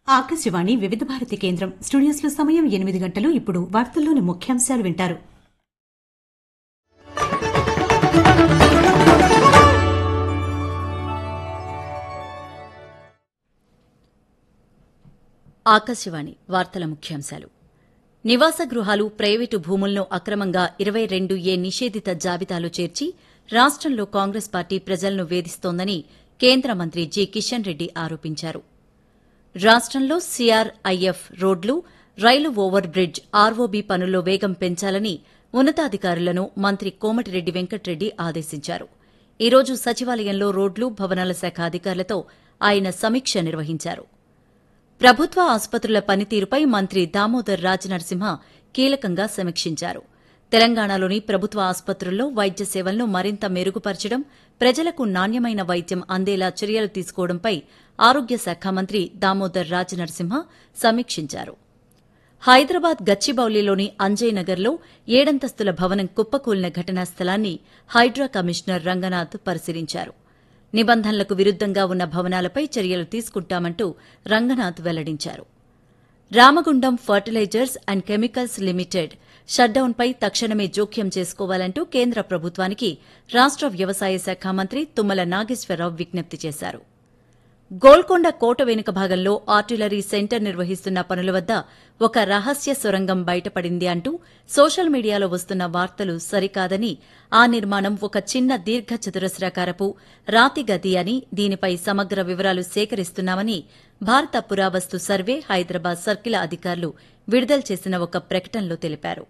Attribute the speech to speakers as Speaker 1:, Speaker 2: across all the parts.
Speaker 1: ఆకాశవాణి వివిధ భారతి కేంద్రం స్టూడియోస్లో సమయం ఎనిమిది గంటలు ఇప్పుడు వార్తల్లోని ముఖ్యాంశాలు వింటారు
Speaker 2: ఆకాశవాణి వార్తల ముఖ్యాంశాలు నివాస గృహాలు ప్రైవేటు భూములను అక్రమంగా ఇరవై రెండు ఏ నిషేధిత జాబితాలో చేర్చి రాష్టంలో కాంగ్రెస్ పార్టీ ప్రజలను వేధిస్తోందని కేంద్ర మంత్రి జి కిషన్ రెడ్డి ఆరోపించారు రాష్టంలో సీఆర్ఐఎఫ్ రోడ్లు రైలు ఓవర్ బ్రిడ్జ్ ఆర్ఓబీ పనుల్లో వేగం పెంచాలని ఉన్నతాధికారులను మంత్రి కోమటిరెడ్డి వెంకట్రెడ్డి ఆదేశించారు ఈ రోజు సచివాలయంలో రోడ్లు భవనాల శాఖ అధికారులతో ఆయన సమీక్ష నిర్వహించారు ప్రభుత్వ ఆసుపత్రుల పనితీరుపై మంత్రి దామోదర్ రాజనరసింహ కీలకంగా సమీక్షించారు తెలంగాణలోని ప్రభుత్వ ఆసుపత్రుల్లో వైద్య సేవలను మరింత మెరుగుపరచడం ప్రజలకు నాణ్యమైన వైద్యం అందేలా చర్యలు తీసుకోవడంపై ఆరోగ్య శాఖ మంత్రి దామోదర్ రాజనరసింహ సమీక్షించారు హైదరాబాద్ గచ్చిబౌలిలోని అంజయ్ నగర్లో ఏడంతస్తుల భవనం కుప్పకూలిన ఘటనా స్థలాన్ని హైడ్రా కమిషనర్ రంగనాథ్ పరిశీలించారు నిబంధనలకు విరుద్దంగా ఉన్న భవనాలపై చర్యలు తీసుకుంటామంటూ రంగనాథ్ వెల్లడించారు Ramagundam fertilizers and chemicals limited షట్డౌన్పై తక్షణమే జోక్యం చేసుకోవాలంటూ కేంద్ర ప్రభుత్వానికి రాష్ట వ్యవసాయ శాఖ మంత్రి తుమ్మల నాగేశ్వరరావు విజ్ఞప్తి చేశారు గోల్కొండ కోట వెనుక భాగంలో ఆర్టిలరీ సెంటర్ నిర్వహిస్తున్న పనుల వద్ద ఒక రహస్య సొరంగం బయటపడింది అంటూ సోషల్ మీడియాలో వస్తున్న వార్తలు సరికాదని ఆ నిర్మాణం ఒక చిన్న దీర్ఘ చతురస్రాకారపు రాతి గది అని దీనిపై సమగ్ర వివరాలు సేకరిస్తున్నామని భారత పురావస్తు సర్వే హైదరాబాద్ సర్కిల్ అధికారులు విడుదల చేసిన ఒక ప్రకటనలో తెలిపారు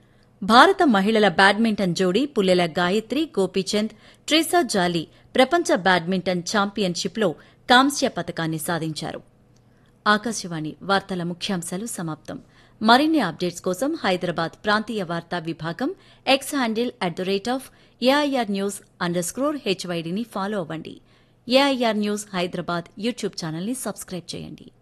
Speaker 2: భారత మహిళల బ్యాడ్మింటన్ జోడీ పుల్లెల గాయత్రి గోపీచంద్ ట్రీసా జాలీ ప్రపంచ బ్యాడ్మింటన్ ఛాంపియన్షిప్లో కాంస్య పథకాన్ని సాధించారు ఆకాశవాణి వార్తల ముఖ్యాంశాలు సమాప్తం మరిన్ని అప్డేట్స్ కోసం హైదరాబాద్ ప్రాంతీయ వార్తా విభాగం X handle at the rate of AIR news underscore హెచ్వైడీని ఫాలో అవ్వండి ఏఐఆర్ న్యూస్ హైదరాబాద్ యూట్యూబ్ ఛానల్ని సబ్స్క్రైబ్ చేయండి